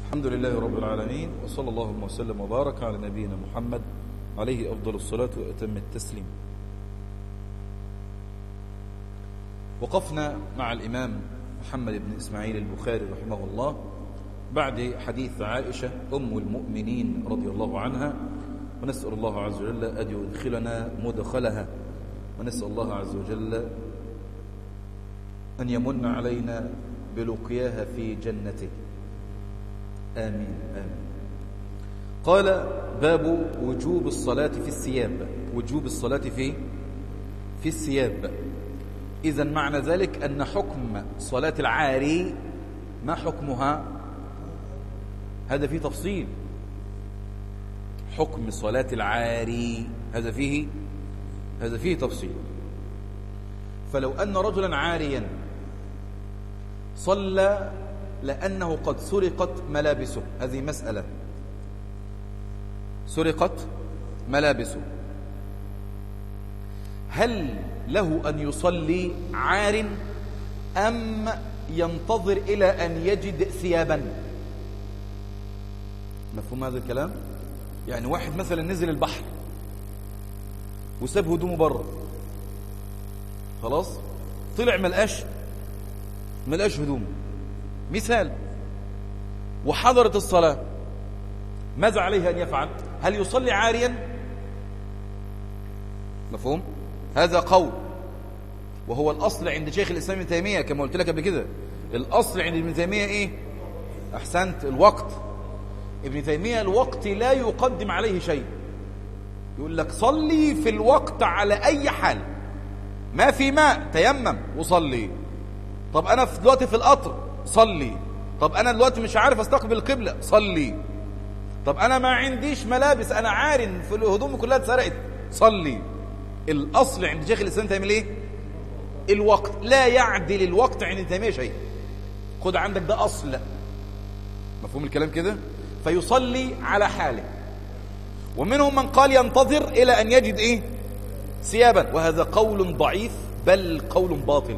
الحمد لله رب العالمين وصلى الله وسلم وبارك على نبينا محمد عليه أفضل الصلاة وأتم التسليم وقفنا مع الإمام محمد بن إسماعيل البخاري رحمه الله بعد حديث عائشة أم المؤمنين رضي الله عنها ونسأل الله عز وجل أن يدخلنا مدخلها ونسأل الله عز وجل أن يمن علينا بلقياها في جنته آمين آمين قال باب وجوب الصلاة في الثياب وجوب الصلاة في في الثياب إذا معنى ذلك أن حكم صلاة العاري ما حكمها هذا فيه تفصيل حكم صلاة العاري هذا فيه هذا فيه تفصيل فلو أن رجلا عاريا صلى لأنه قد سرقت ملابسه هذه مسألة سرقت ملابسه هل له أن يصلي عار أم ينتظر إلى أن يجد ثيابا مفهوم هذا الكلام يعني واحد مثلا نزل البحر وساب هدومه بره خلاص طلع ملقاش ملقاش هدومه مثال وحضرت الصلاة ماذا عليه أن يفعل هل يصلي عاريا مفهوم هذا قول وهو الأصل عند شيخ الإسلام ابن تيمية كما قلت لك قبل كده الأصل عند ابن تيمية إيه أحسنت الوقت ابن تيمية الوقت لا يقدم عليه شيء يقول لك صلي في الوقت على أي حال ما في ماء تيمم وصلي طب أنا في دلوقتي في القطر صلي طب أنا دلوقتي مش عارف أستقبل القبلة صلي طب أنا ما عنديش ملابس أنا عار في الهدوم كلها اتسرقت صلي الأصل عند شيخ الإسلام تعمل إيه الوقت لا يعدل الوقت عند تيمية شيء خد عندك ده أصل مفهوم الكلام كده فيصلي على حاله ومنهم من قال ينتظر إلى أن يجد إيه ثيابا وهذا قول ضعيف بل قول باطل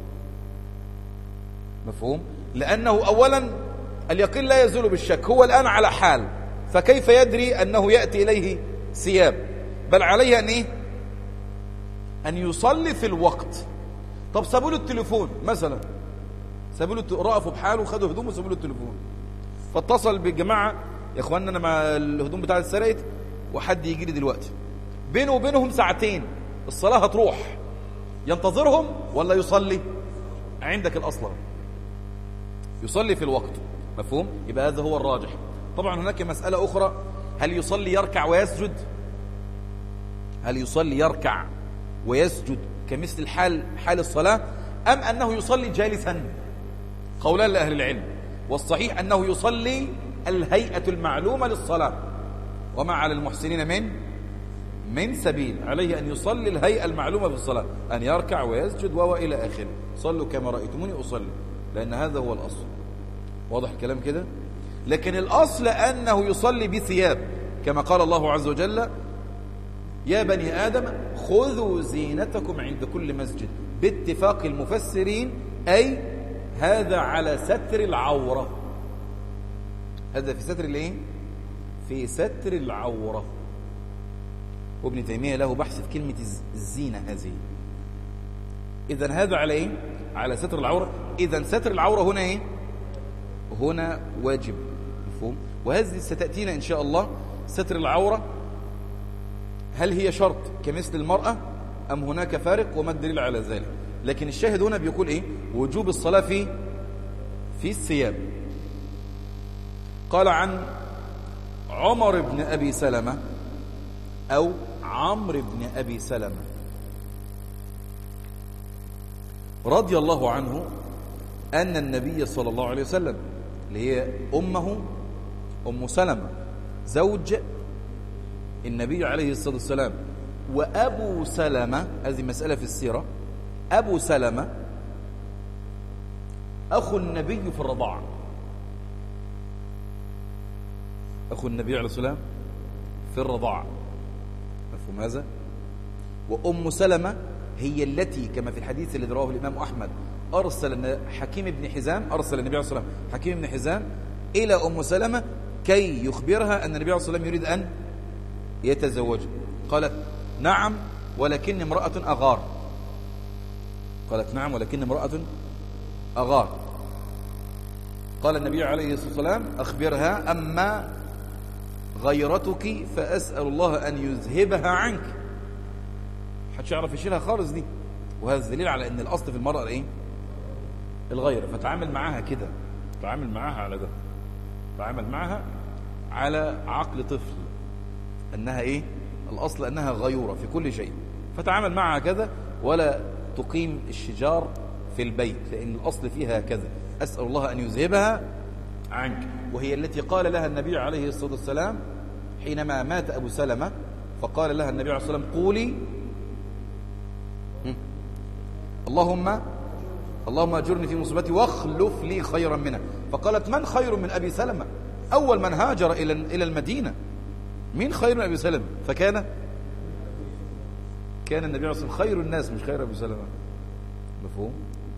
مفهوم لأنه أولا اليقين لا يزول بالشك هو الآن على حال فكيف يدري أنه يأتي إليه ثياب بل عليه أن إيه أن يصلي في الوقت طب سابوا له التليفون مثلا سابوا له رأفوا بحاله وخدوا هدومه وسابوا له التليفون فاتصل بالجماعة يا اخوانا انا مع الهدوم بتاعتي اتسرقت وحد يجي لي دلوقتي بينه وبينهم ساعتين الصلاة هتروح ينتظرهم ولا يصلي عندك الأصل يصلي في الوقت مفهوم يبقى هذا هو الراجح طبعا هناك مسألة أخرى هل يصلي يركع ويسجد هل يصلي يركع ويسجد كمثل حال حال الصلاة أم أنه يصلي جالسا قولان لأهل العلم والصحيح أنه يصلي الهيئة المعلومة للصلاة وما على المحسنين من من سبيل عليه أن يصلي الهيئة المعلومة في الصلاة أن يركع ويسجد وهو إلى آخره صلوا كما رأيتموني أصلي لأن هذا هو الأصل واضح الكلام كده لكن الأصل أنه يصلي بثياب كما قال الله عز وجل يا بني آدم خذوا زينتكم عند كل مسجد باتفاق المفسرين أي هذا على ستر العورة هذا في ستر الايه في ستر العورة وابن تيمية له بحث في كلمة الزينة هذه إذا هذا على إيه؟ على ستر العورة إذا ستر العورة هنا إيه؟ هنا واجب مفهوم وهذه ستأتينا إن شاء الله ستر العورة هل هي شرط كمثل المرأة أم هناك فارق وما الدليل على ذلك لكن الشاهد هنا بيقول إيه وجوب الصلاة في في الثياب قال عن عمر بن أبي سلمة أو عمرو بن أبي سلمة رضي الله عنه أن النبي صلى الله عليه وسلم اللي هي أمه أم سلمة زوج النبي عليه الصلاة والسلام وأبو سلمة هذه مسألة في السيرة أبو سلمة أخو النبي في الرضاعة أخو النبي عليه الصلاة والسلام في الرضاعة مفهوم هذا وأم سلمة هي التي كما في الحديث الذي رواه الإمام أحمد أرسل حكيم بن حزام أرسل النبي عليه الصلاة والسلام حكيم بن حزام إلى أم سلمة كي يخبرها أن النبي عليه الصلاة والسلام يريد أن يتزوجها قالت نعم ولكن امرأة أغار قالت نعم ولكن امرأة أغار قال النبي عليه الصلاة والسلام أخبرها أما غيرتك فأسأل الله أن يذهبها عنك حدش يعرف يشيلها خالص دي وهذا دليل على أن الأصل في المرأة الإيه؟ الغيرة فتعامل معاها كده تعامل معاها على ده تعامل معاها على عقل طفل أنها إيه الأصل أنها غيورة في كل شيء فتعامل معها كذا ولا تقيم الشجار في البيت لأن الأصل فيها كذا أسأل الله أن يذهبها عنك وهي التي قال لها النبي عليه الصلاة والسلام حينما مات أبو سلمة فقال لها النبي عليه الصلاة والسلام قولي اللهم اللهم اجرني في مصيبتي واخلف لي خيرا منها فقالت من خير من أبي سلمة أول من هاجر إلى إلى المدينة مين خير من أبي سلمة فكان كان النبي عليه الصلاة والسلام خير الناس مش خير أبي سلمة مفهوم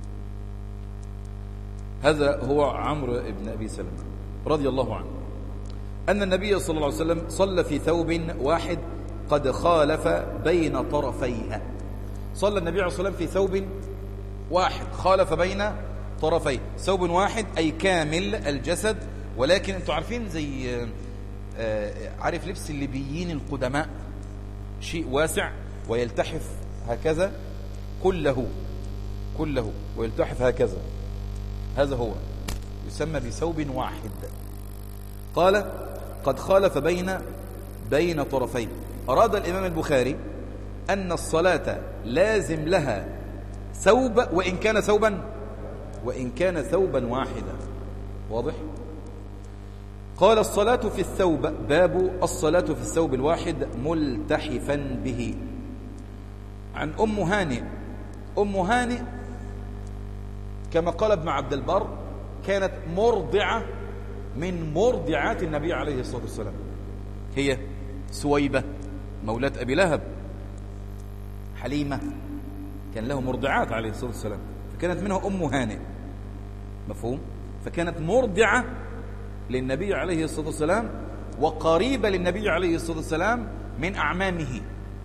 هذا هو عمرو بن أبي سلمة رضي الله عنه أن النبي صلى الله عليه وسلم صلى في ثوب واحد قد خالف بين طرفيها صلى النبي عليه الصلاة والسلام في ثوب واحد خالف بين طرفيه ثوب واحد أي كامل الجسد ولكن انتوا عارفين زي آه، عارف لبس الليبيين القدماء شيء واسع ويلتحف هكذا كله كله ويلتحف هكذا هذا هو يسمى بثوب واحد قال قد خالف بين بين طرفين أراد الإمام البخاري أن الصلاة لازم لها ثوب وإن كان ثوبا وإن كان ثوبا واحدا واضح قال الصلاة في الثوب باب الصلاة في الثوب الواحد ملتحفا به عن أم هانئ أم هانئ كما قال ابن عبد البر كانت مرضعة من مرضعات النبي عليه الصلاة والسلام هي سويبة مولاة أبي لهب حليمة كان له مرضعات عليه الصلاة والسلام فكانت منها أم هانئ مفهوم فكانت مرضعة للنبي عليه الصلاة والسلام وقريبة للنبي عليه الصلاة والسلام من أعمامه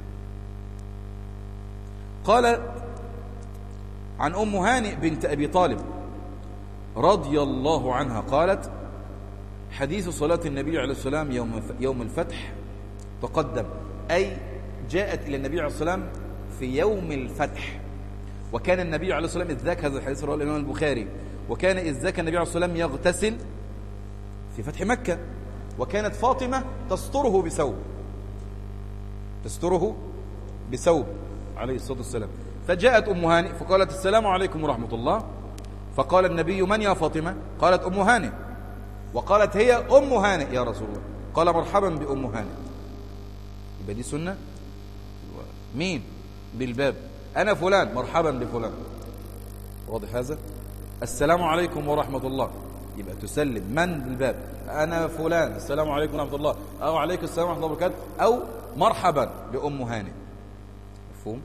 قال عن أم هانئ بنت أبي طالب رضي الله عنها قالت حديث صلاة النبي عليه السلام يوم يوم الفتح تقدم أي جاءت إلى النبي عليه السلام في يوم الفتح وكان النبي عليه الصلاة والسلام إذ ذاك هذا الحديث رواه الإمام البخاري وكان إذ ذاك النبي عليه الصلاة والسلام يغتسل في فتح مكة وكانت فاطمة تستره بثوب تستره بثوب عليه الصلاة والسلام فجاءت أم هانئ فقالت السلام عليكم ورحمة الله فقال النبي من يا فاطمة قالت أم هانئ وقالت هي أم هانئ يا رسول الله قال مرحبا بأم هانئ يبقى دي سنة مين بالباب أنا فلان مرحبا بفلان واضح هذا السلام عليكم ورحمة الله يبقى تسلم من بالباب أنا فلان السلام عليكم ورحمة الله أو عليكم السلام ورحمة الله وبركاته أو مرحبا بأم هانئ مفهوم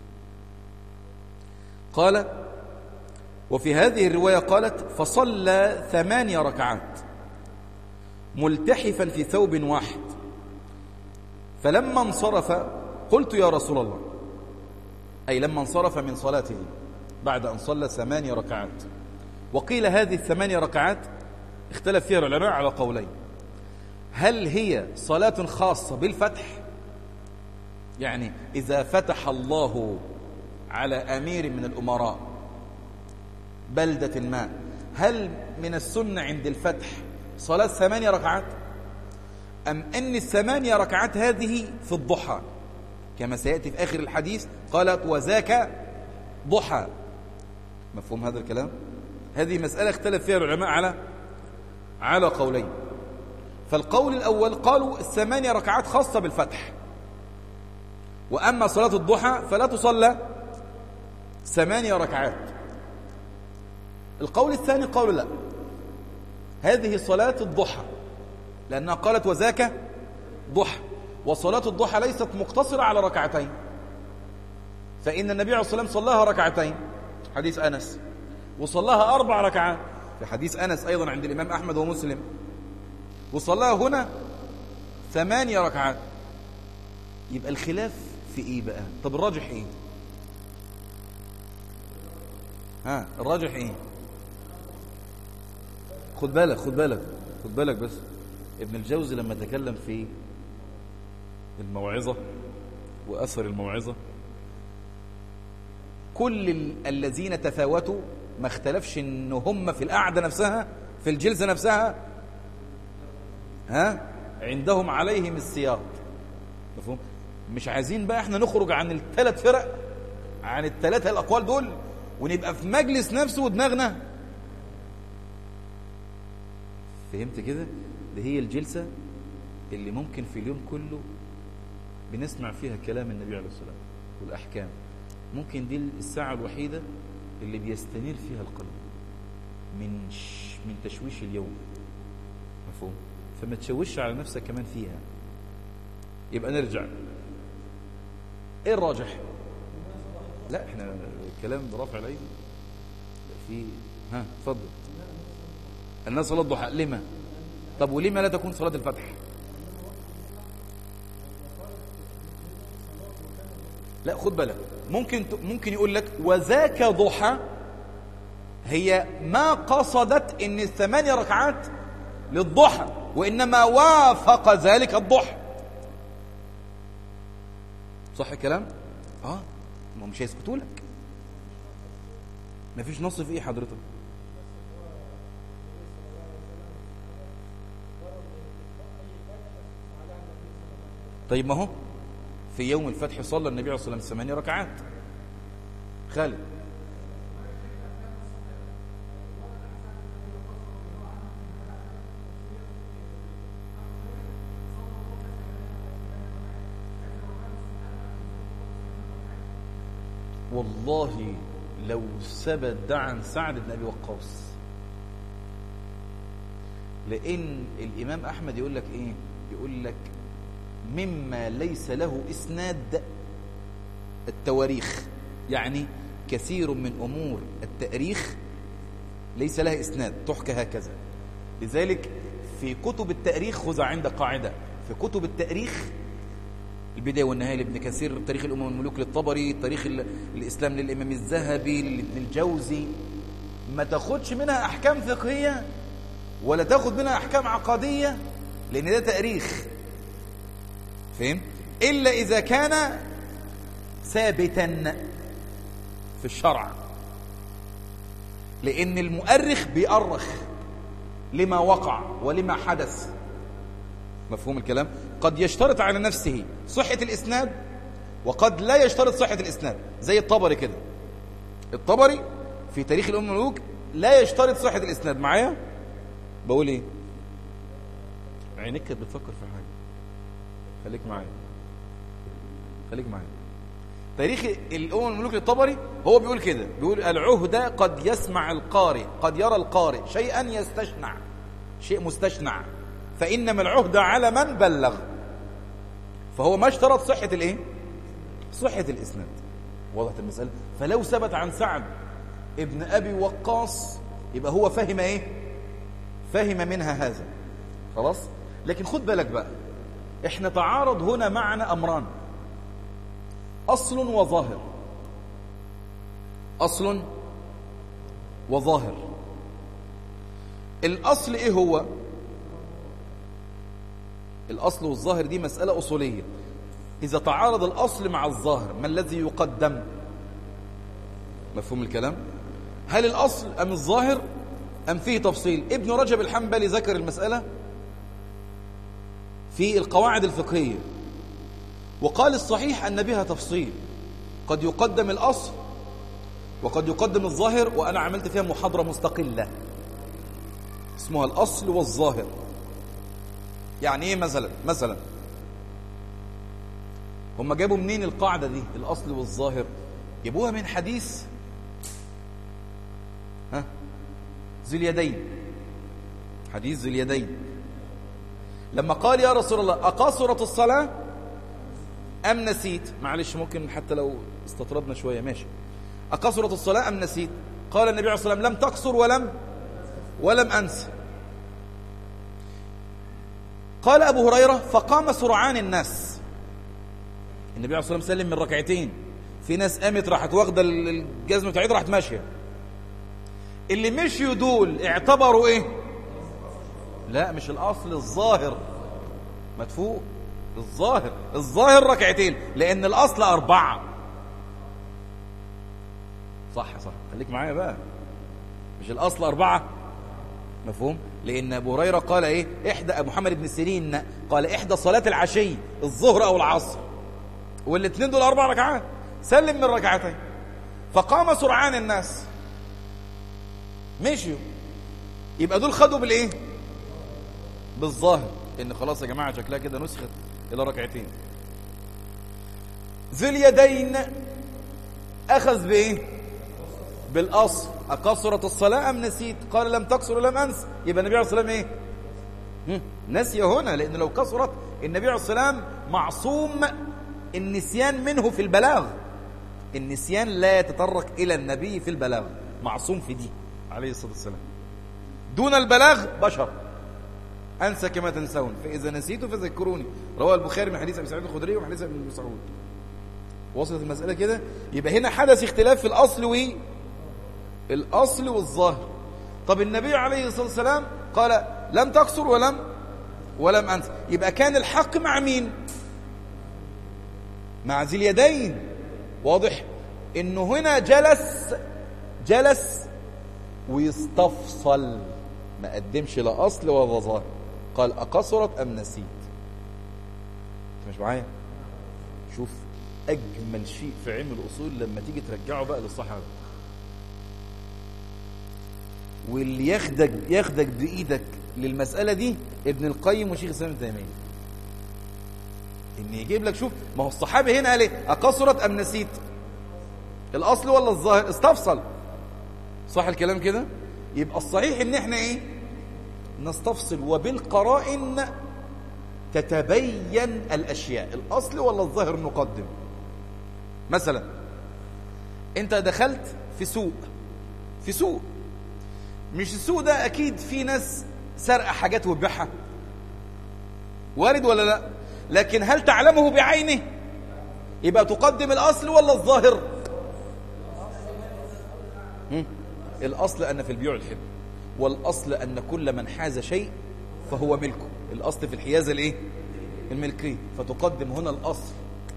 قال وفي هذه الرواية قالت فصلى ثماني ركعات ملتحفا في ثوب واحد فلما انصرف قلت يا رسول الله أي لما انصرف من صلاته بعد أن صلى ثماني ركعات وقيل هذه الثماني ركعات اختلف فيها العلماء على قولين هل هي صلاة خاصة بالفتح يعني إذا فتح الله على أمير من الأمراء بلدة ما هل من السنة عند الفتح صلاة ثمانية ركعات أم أن الثمانية ركعات هذه في الضحى كما سيأتي في آخر الحديث قالت وذاك ضحى مفهوم هذا الكلام هذه مسألة اختلف فيها العلماء على على قولين فالقول الأول قالوا الثمانية ركعات خاصة بالفتح وأما صلاة الضحى فلا تصلى ثمانية ركعات القول الثاني قالوا لا هذه صلاة الضحى لأنها قالت وذاك ضحى وصلاة الضحى ليست مقتصرة على ركعتين فإن النبي عليه الصلاة والسلام صلاها ركعتين حديث أنس وصلاها أربع ركعات في حديث أنس أيضا عند الإمام أحمد ومسلم وصلاها هنا ثمانية ركعات يبقى الخلاف في إيه بقى طب الراجح إيه ها الراجح إيه خد بالك خد بالك خد بالك بس ابن الجوزي لما تكلم في الموعظة وأثر الموعظة كل ال- الذين تفاوتوا ما اختلفش ان هم في القعدة نفسها في الجلسة نفسها ها عندهم عليهم السياط مفهوم مش عايزين بقى احنا نخرج عن الثلاث فرق عن الثلاثة الأقوال دول ونبقى في مجلس نفسه ودماغنا فهمت كده ده هي الجلسة اللي ممكن في اليوم كله بنسمع فيها كلام النبي عليه الصلاة والسلام والأحكام ممكن دي الساعة الوحيدة اللي بيستنير فيها القلب من ش... من تشويش اليوم مفهوم فما تشوش على نفسك كمان فيها يبقى نرجع ايه الراجح لا احنا الكلام برافع الايدي في ها اتفضل الناس صلاه الضحى لما طب ولما لا تكون صلاه الفتح لا خد بالك ممكن ت- ممكن يقول لك وذاك ضحى هي ما قصدت ان الثمانية ركعات للضحى وانما وافق ذلك الضحى صح الكلام اه ما هم مش هيسكتوا لك مفيش نص في ايه حضرتك طيب ما هو في يوم الفتح صلى النبي عليه الصلاه والسلام ثمانية ركعات خالد والله لو ثبت ده عن سعد بن ابي وقاص لان الامام احمد يقول لك ايه يقول لك مما ليس له اسناد التواريخ يعني كثير من امور التاريخ ليس لها اسناد تحكى هكذا لذلك في كتب التاريخ خذ عند قاعده في كتب التاريخ البداية والنهاية لابن كثير تاريخ الأمم والملوك للطبري تاريخ ال- الإسلام للإمام الذهبي لابن الجوزي ما تاخدش منها أحكام فقهية ولا تاخد منها أحكام عقدية لأن ده تاريخ فهم؟ إلا إذا كان ثابتا في الشرع لأن المؤرخ بيأرخ لما وقع ولما حدث مفهوم الكلام قد يشترط على نفسه صحة الإسناد وقد لا يشترط صحة الإسناد زي الطبري كده الطبري في تاريخ الأم الملوك لا يشترط صحة الإسناد معايا بقول إيه عينيك كانت بتفكر في حاجة خليك معايا خليك معايا تاريخ الأمم الملوك للطبري هو بيقول كده بيقول العهدة قد يسمع القارئ قد يرى القارئ شيئا يستشنع شيء مستشنع فإنما العهدة على من بلغ فهو ما اشترط صحة الايه صحة الإسناد وضحت المسألة فلو ثبت عن سعد ابن أبي وقاص يبقى هو فهم ايه فهم منها هذا خلاص لكن خد بالك بقى احنا تعارض هنا معنا أمران أصل وظاهر أصل وظاهر الأصل إيه هو الأصل والظاهر دي مسألة أصولية إذا تعارض الأصل مع الظاهر ما الذي يقدم مفهوم الكلام هل الأصل أم الظاهر أم فيه تفصيل ابن رجب الحنبلي ذكر المسألة في القواعد الفقهية وقال الصحيح أن بها تفصيل قد يقدم الأصل وقد يقدم الظاهر وأنا عملت فيها محاضرة مستقلة اسمها الأصل والظاهر يعني ايه مثلا مثلا هم جابوا منين القاعدة دي الأصل والظاهر جابوها من حديث ها ذي اليدين حديث ذي اليدين لما قال يا رسول الله أقصرت الصلاة أم نسيت معلش ممكن حتى لو استطردنا شوية ماشي أقصرت الصلاة أم نسيت قال النبي عليه الصلاة والسلام لم تقصر ولم ولم أنس قال أبو هريرة فقام سرعان الناس النبي عليه الصلاة والسلام سلم من ركعتين في ناس قامت راحت واخدة الجزمة بتاعتها راحت ماشية اللي مشيوا دول اعتبروا ايه لا مش الأصل الظاهر مدفوق الظاهر الظاهر ركعتين لأن الأصل أربعة صح صح خليك معايا بقى مش الأصل أربعة مفهوم لأن أبو هريرة قال إيه إحدى أبو محمد بن سيرين قال إحدى صلاة العشي الظهر أو العصر والاثنين دول أربع ركعات سلم من ركعتين فقام سرعان الناس مشيوا يبقى دول خدوا بالإيه بالظاهر إن خلاص يا جماعة شكلها كده نسخت إلى ركعتين ذي اليدين أخذ بإيه بالأصل أقصرت الصلاة أم نسيت قال لم تقصر لم أنس يبقى النبي عليه الصلاة والسلام إيه نسي هنا لأن لو كسرت النبي عليه الصلاة والسلام معصوم النسيان منه في البلاغ النسيان لا يتطرق إلى النبي في البلاغ معصوم في دي عليه الصلاة والسلام دون البلاغ بشر أنسى كما تنسون فإذا نسيت فذكروني رواه البخاري من حديث أبي سعيد الخدري ومن حديث ابن مسعود وصلت المسألة كده يبقى هنا حدث اختلاف في الأصل و الأصل والظاهر طب النبي عليه الصلاة والسلام قال لم تقصر ولم ولم أنت يبقى كان الحق مع مين مع ذي اليدين واضح انه هنا جلس جلس ويستفصل ما قدمش لا اصل ولا ظاهر قال اقصرت ام نسيت انت مش معايا شوف اجمل شيء في علم الاصول لما تيجي ترجعه بقى للصحابه واللي ياخدك ياخدك بايدك للمساله دي ابن القيم وشيخ الاسلام ابن تيميه ان يجيب لك شوف ما هو الصحابي هنا قال ايه اقصرت ام نسيت الاصل ولا الظاهر استفصل صح الكلام كده يبقى الصحيح ان احنا ايه نستفصل وبالقرائن تتبين الاشياء الاصل ولا الظاهر نقدم مثلا انت دخلت في سوق في سوق مش السوق ده اكيد في ناس سرقه حاجات وتبيعها وارد ولا لا لكن هل تعلمه بعينه يبقى تقدم الاصل ولا الظاهر هم؟ الاصل ان في البيوع الحب والاصل ان كل من حاز شيء فهو ملكه الاصل في الحيازه الايه الملكيه فتقدم هنا الاصل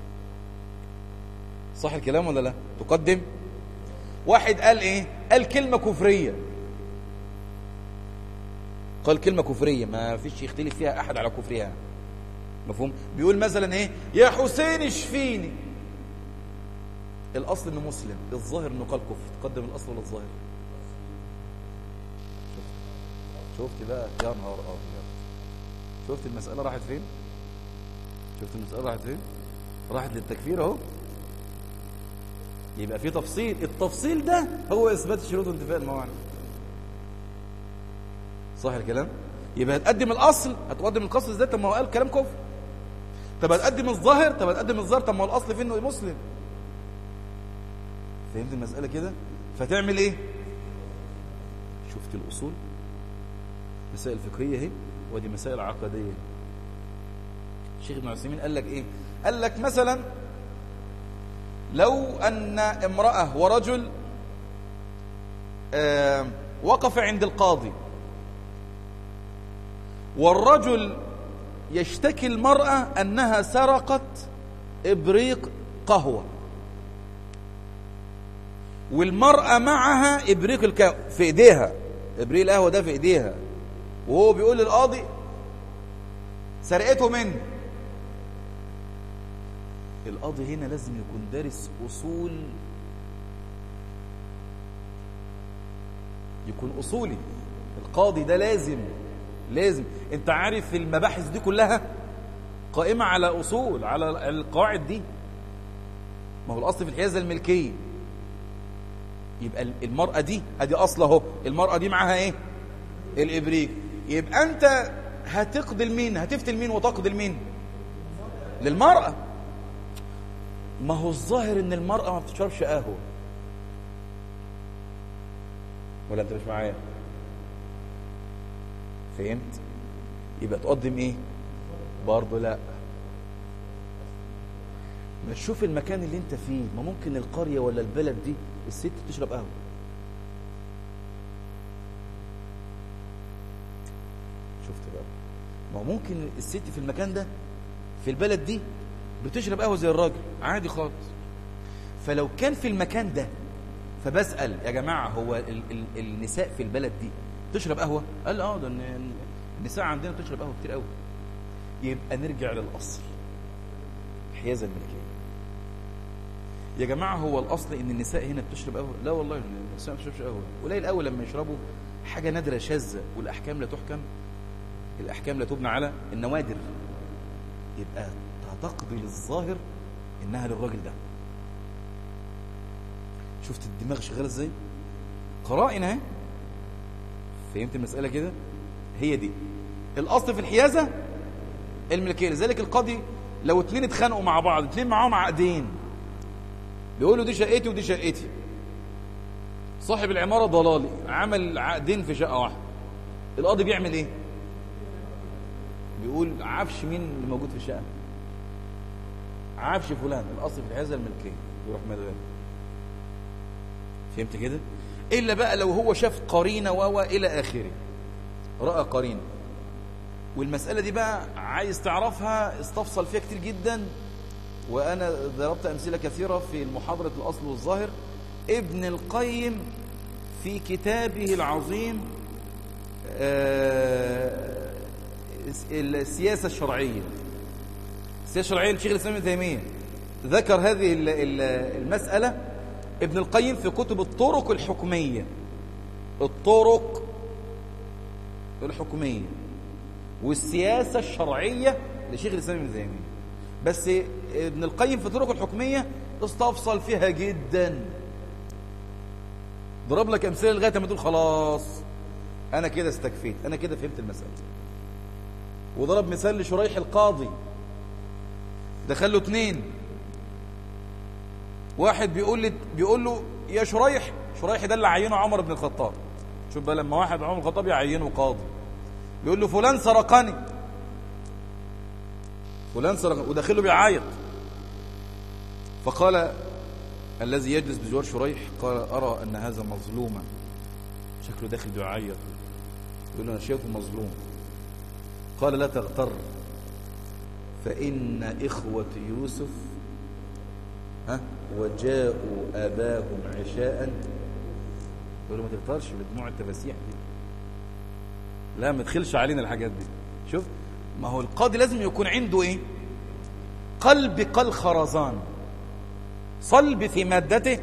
صح الكلام ولا لا تقدم واحد قال ايه قال كلمه كفريه قال كلمه كفريه ما فيش يختلف فيها احد على كفرها مفهوم بيقول مثلا ايه يا حسين اشفيني الاصل انه مسلم الظاهر انه قال كفر تقدم الاصل ولا الظاهر شفت شفت بقى يا نهار ابيض شفت المساله راحت فين شفت المساله راحت فين راحت للتكفير اهو يبقى في تفصيل التفصيل ده هو اثبات شروط انتفاء الموانع صح الكلام يبقى هتقدم الاصل هتقدم القصر ازاي طب ما هو قال كلام كفر طب هتقدم الظاهر طب هتقدم الظاهر طب ما هو الاصل فيه انه مسلم فهمت المساله كده فتعمل ايه شفت الاصول مسائل فقهيه اهي ودي مسائل عقديه الشيخ ابن عثيمين قال لك ايه قال لك مثلا لو ان امراه ورجل آه وقف عند القاضي والرجل يشتكي المرأة أنها سرقت إبريق قهوة والمرأة معها إبريق القهوة في إيديها إبريق القهوة ده في إيديها وهو بيقول للقاضي سرقته مني القاضي هنا لازم يكون دارس أصول يكون أصولي القاضي ده لازم لازم انت عارف المباحث دي كلها قائمة على أصول على القواعد دي ما هو الأصل في الحيازة الملكية يبقى المرأة دي ادي أصل اهو المرأة دي معاها ايه الإبريق يبقى أنت هتقضي لمين هتفتي لمين وتقضي لمين للمرأة ما هو الظاهر ان المرأة ما بتشربش قهوة ولا انت مش معايا فهمت يبقى تقدم ايه برضه لا ما تشوف المكان اللي انت فيه ما ممكن القرية ولا البلد دي الست تشرب قهوة شفت بقى ما ممكن الست في المكان ده في البلد دي بتشرب قهوة زي الراجل عادي خالص فلو كان في المكان ده فبسأل يا جماعة هو ال ال النساء في البلد دي تشرب قهوة قال اه ده النساء عندنا تشرب قهوة كتير قوي يبقى نرجع للأصل حيازة الملكية يا جماعة هو الأصل إن النساء هنا بتشرب قهوة لا والله النساء ما بتشربش قهوة قليل قوي لما يشربوا حاجة نادرة شاذة والأحكام لا تحكم الأحكام لا تبنى على النوادر يبقى تقضي للظاهر إنها للراجل ده شفت الدماغ شغاله ازاي قرائن اهي فهمت المساله كده هي دي الاصل في الحيازه الملكيه لذلك القاضي لو اتنين اتخانقوا مع بعض اتنين معاهم عقدين بيقولوا دي شقتي ودي شقتي صاحب العماره ضلالي عمل عقدين في شقه واحده القاضي بيعمل ايه بيقول عفش مين اللي موجود في الشقه عفش فلان الاصل في الحيازه الملكيه يروح مدغني فهمت كده الا بقى لو هو شاف قرينه و الى اخره راى قرينه والمساله دي بقى عايز تعرفها استفصل فيها كتير جدا وانا ضربت امثله كثيره في محاضره الاصل والظاهر ابن القيم في كتابه العظيم السياسه الشرعيه السياسه الشرعيه لشيخ الاسلام ابن تيميه ذكر هذه المساله ابن القيم في كتب الطرق الحكمية الطرق الحكمية والسياسة الشرعية لشيخ الإسلام ابن تيمية بس ابن القيم في الطرق الحكمية استفصل فيها جدا ضرب لك أمثلة لغاية ما تقول خلاص أنا كده استكفيت أنا كده فهمت المسألة وضرب مثال لشريح القاضي دخل له اتنين واحد بيقول لي بيقول له يا شريح شريح ده اللي عينه عمر بن الخطاب شوف بقى لما واحد عمر بن الخطاب يعينه قاضي بيقول له فلان سرقني فلان سرقني وداخله بيعيط فقال الذي يجلس بجوار شريح قال أرى أن هذا مظلوما شكله داخل بيعيط يقول له أنا شايفه مظلوم قال لا تغتر فإن إخوة يوسف ها وجاءوا أباهم عشاء يقول له ما تغترش بدموع التفاسيح دي لا ما تدخلش علينا الحاجات دي شوف ما هو القاضي لازم يكون عنده ايه قلب كالخرزان صلب في مادته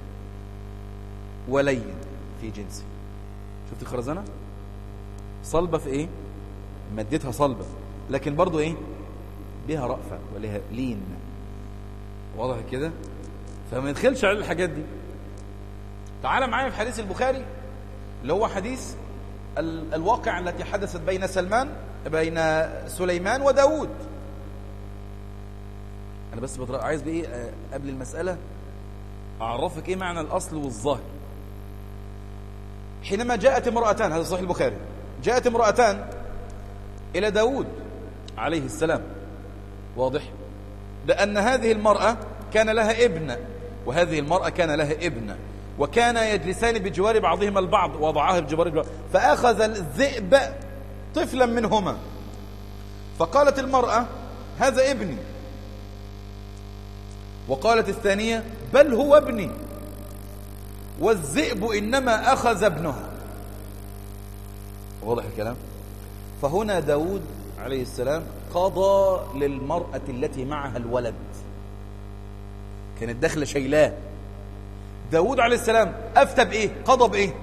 ولين في جنسه شفت الخرزانة صلبة في ايه مادتها صلبة لكن برضو ايه بها رأفة ولها لين واضح كده فما يدخلش على الحاجات دي تعال معايا في حديث البخاري اللي هو حديث ال الواقع التي حدثت بين سلمان بين سليمان وداود انا بس بطرق عايز بايه آه قبل المسألة اعرفك ايه معنى الاصل والظاهر حينما جاءت امرأتان هذا صحيح البخاري جاءت امرأتان الى داود عليه السلام واضح لأن هذه المرأة كان لها ابن وهذه المرأة كان لها ابن وكان يجلسان بجوار بعضهما البعض وضعاه بجوار البعض فأخذ الذئب طفلا منهما فقالت المرأة هذا ابني وقالت الثانية بل هو ابني والذئب إنما أخذ ابنه واضح الكلام فهنا داود عليه السلام قضى للمرأة التي معها الولد كانت داخله شيلاه داود عليه السلام أفتى بإيه قضى بإيه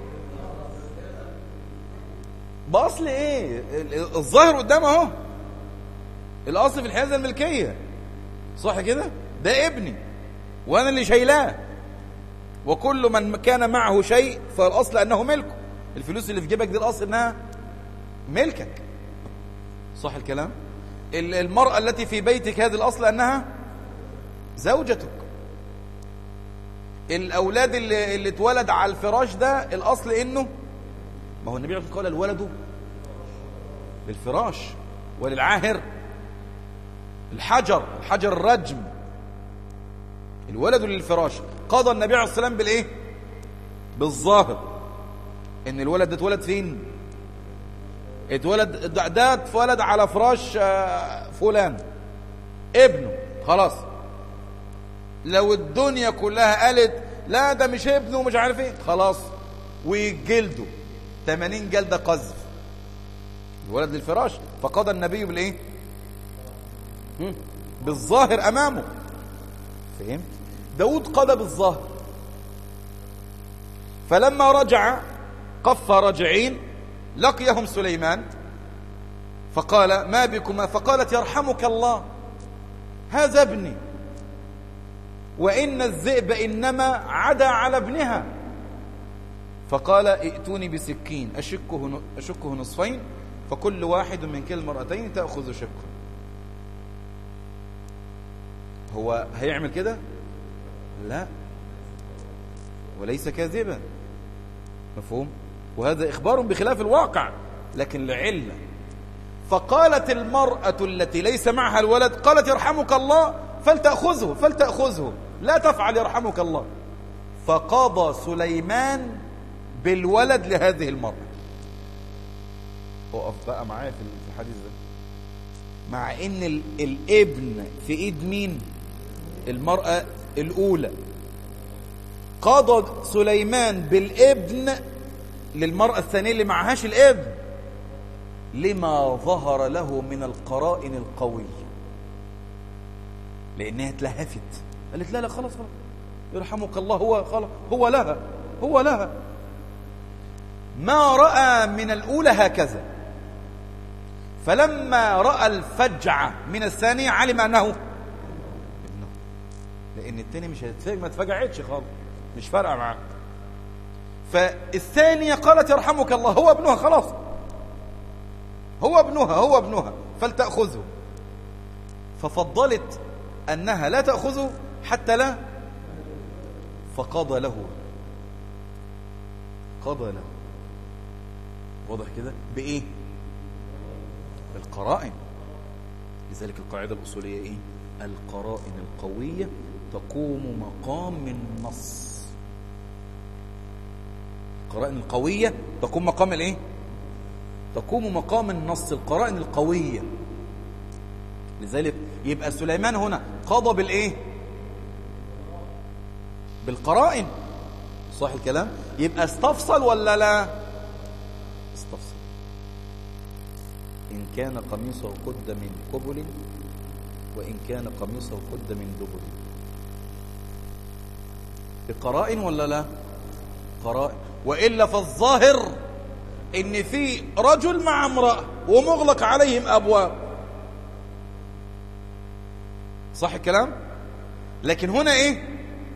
بأصل إيه الظاهر قدامه اهو الأصل في الحيازة الملكية صح كده ده ابني وأنا اللي شايلاه وكل من كان معه شيء فالأصل أنه ملكه الفلوس اللي في جيبك دي الأصل أنها ملكك صح الكلام المرأة التي في بيتك هذه الأصل أنها زوجتك الأولاد اللي, اللي اتولد على الفراش ده الأصل إنه ما هو النبي عليه قال الولد للفراش وللعاهر الحجر الحجر الرجم الولد للفراش قضى النبي عليه الصلاة والسلام بالإيه بالظاهر إن الولد ده اتولد فين اتولد ده اتولد على فراش آه، فلان ابنه خلاص لو الدنيا كلها قالت لا ده مش ابنه ومش عارف ايه خلاص ويجلده 80 جلده قذف الولد للفراش فقضى النبي بالايه بالظاهر امامه فهمت داود قضى بالظاهر فلما رجع قف رجعين لقيهم سليمان فقال ما بكما فقالت يرحمك الله هذا ابني وإن الذئب إنما عدا على ابنها فقال ائتوني بسكين أشكه, أشكه نصفين فكل واحد من كل المرأتين تأخذ شقا هو هيعمل كده لا وليس كاذبا مفهوم وهذا إخبار بخلاف الواقع لكن لعلة فقالت المرأة التي ليس معها الولد قالت يرحمك الله فلتأخذه فلتأخذه لا تفعل يرحمك الله فقضى سليمان بالولد لهذه المرأة اقف بقى معايا في الحديث ده مع ان الابن في ايد مين المرأة الاولى قضى سليمان بالابن للمرأة الثانية اللي معهاش الابن لما ظهر له من القرائن القوية لأنها اتلهفت قالت لا لا خلاص خلاص يرحمك الله هو خلاص هو لها هو لها ما رأى من الأولى هكذا فلما رأى الفجعة من الثانية علم أنه ابنه لأن الثاني مش هتتفاجئ ما اتفجعتش خالص مش فارقة معاه فالثانية قالت يرحمك الله هو ابنها خلاص هو ابنها هو ابنها فلتأخذه ففضلت أنها لا تأخذه حتى لا فقضى له قضى له واضح كده بإيه بالقرائن لذلك القاعدة الأصولية إيه القرائن القوية تقوم مقام النص القرائن القوية تقوم مقام الايه تقوم مقام النص القرائن القوية لذلك يبقى سليمان هنا قضى بالايه بالقرائن صح الكلام يبقى استفصل ولا لا استفصل إن كان قميصه قد من قبل وإن كان قميصه قد من دبل بقرائن ولا لا قرائن وإلا فالظاهر إن في رجل مع امرأة ومغلق عليهم أبواب صح الكلام لكن هنا إيه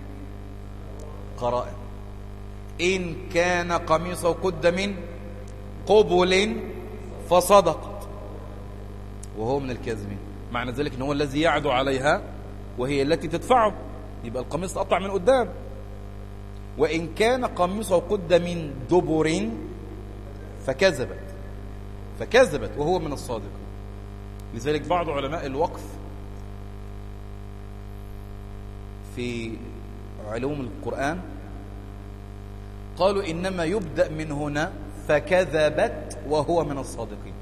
قرائن إن كان قميصه قد من قبل فصدقت وهو من الكاذبين معنى ذلك ان هو الذي يعدو عليها وهي التي تدفعه يبقى القميص تقطع من قدام وإن كان قميصه قد من دبر فكذبت فكذبت وهو من الصادق لذلك بعض علماء الوقف في علوم القرآن قالوا إنما يبدأ من هنا فكذبت وهو من الصادقين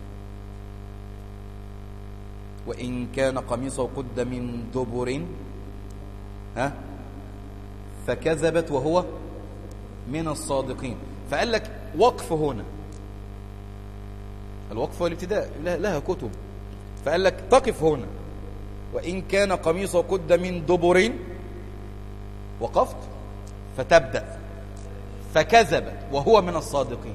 وإن كان قميصه قد من دبر ها فكذبت وهو من الصادقين فقال لك وقف هنا الوقف والابتداء لها كتب فقال لك تقف هنا وإن كان قميصه قد من دبر وقفت فتبدأ فكذبت وهو من الصادقين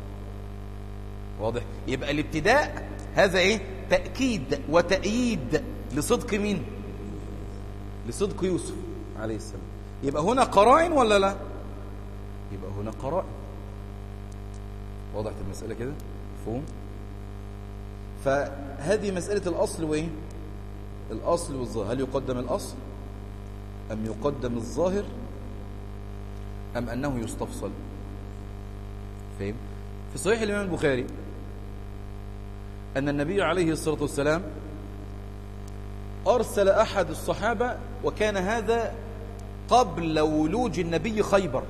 واضح يبقى الابتداء هذا ايه تأكيد وتأييد لصدق مين لصدق يوسف عليه السلام يبقى هنا قرائن ولا لا يبقى هنا قرائن وضحت المسألة كده مفهوم فهذه مسألة الأصل وإيه الأصل والظاهر هل يقدم الأصل أم يقدم الظاهر أم أنه يستفصل فهم في صحيح الإمام البخاري أن النبي عليه الصلاة والسلام أرسل أحد الصحابة وكان هذا قبل ولوج النبي خيبر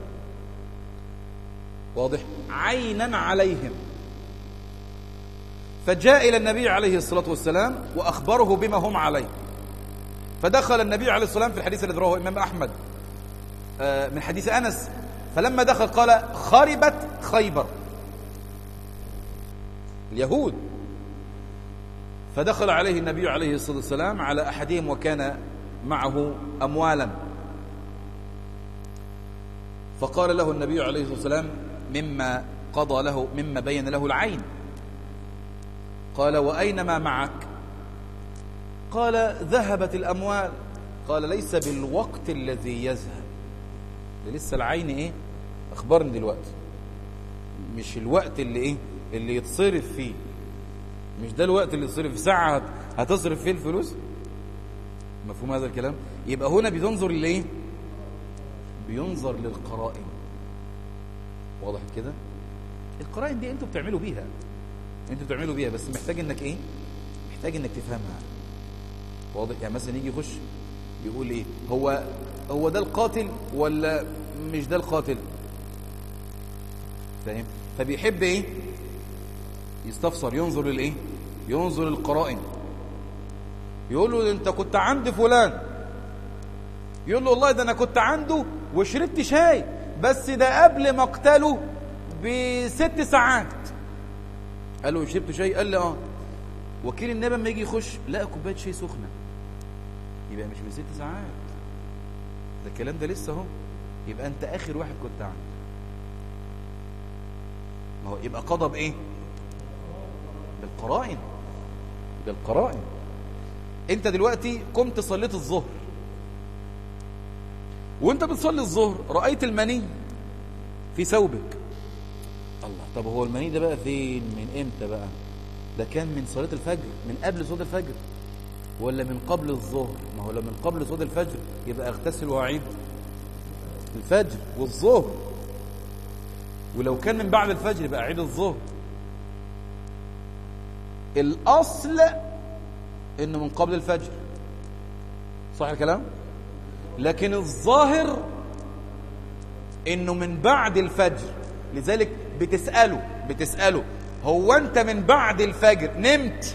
واضح عينا عليهم فجاء إلى النبي عليه الصلاة والسلام وأخبره بما هم عليه فدخل النبي عليه الصلاة والسلام في الحديث الذي رواه الإمام أحمد آه، من حديث أنس فلما دخل قال خربت خيبر اليهود فدخل عليه النبي عليه الصلاة والسلام على أحدهم وكان معه أموالا فقال له النبي عليه الصلاة والسلام مما قضى له مما بين له العين قال وأين ما معك قال ذهبت الأموال قال ليس بالوقت الذي يذهب لسه العين ايه اخبرني دلوقتي مش الوقت اللي ايه اللي يتصرف فيه مش ده الوقت اللي يتصرف في ساعة هتصرف فيه الفلوس مفهوم هذا الكلام يبقى هنا بتنظر لايه بينظر للقرائن واضح كده القرائن دي انتوا بتعملوا بيها انتوا بتعملوا بيها بس محتاج انك ايه محتاج انك تفهمها واضح يعني مثلا يجي يخش يقول ايه هو هو ده القاتل ولا مش ده القاتل فاهم فبيحب ايه يستفسر ينظر للايه ينظر للقرائن يقول له انت كنت عند فلان يقول له والله ده انا كنت عنده وشربت شاي بس ده قبل مقتله بست ساعات قال له شربت شاي قال لي اه وكيل النبي لما يجي يخش لقى كوبايه شاي سخنه يبقى مش من ست ساعات ده الكلام ده لسه اهو يبقى انت اخر واحد كنت عنده ما هو يبقى قضى بايه بالقرائن بالقرائن انت دلوقتي قمت صليت الظهر وانت بتصلي الظهر رايت المني في ثوبك الله طب هو المني ده بقى فين من امتى بقى ده كان من صلاه الفجر من قبل صلاه الفجر ولا من قبل الظهر ما هو لو من قبل صلاه الفجر يبقى اغتسل واعيد الفجر والظهر ولو كان من بعد الفجر يبقى اعيد الظهر الاصل انه من قبل الفجر صح الكلام لكن الظاهر انه من بعد الفجر لذلك بتساله بتساله هو انت من بعد الفجر نمت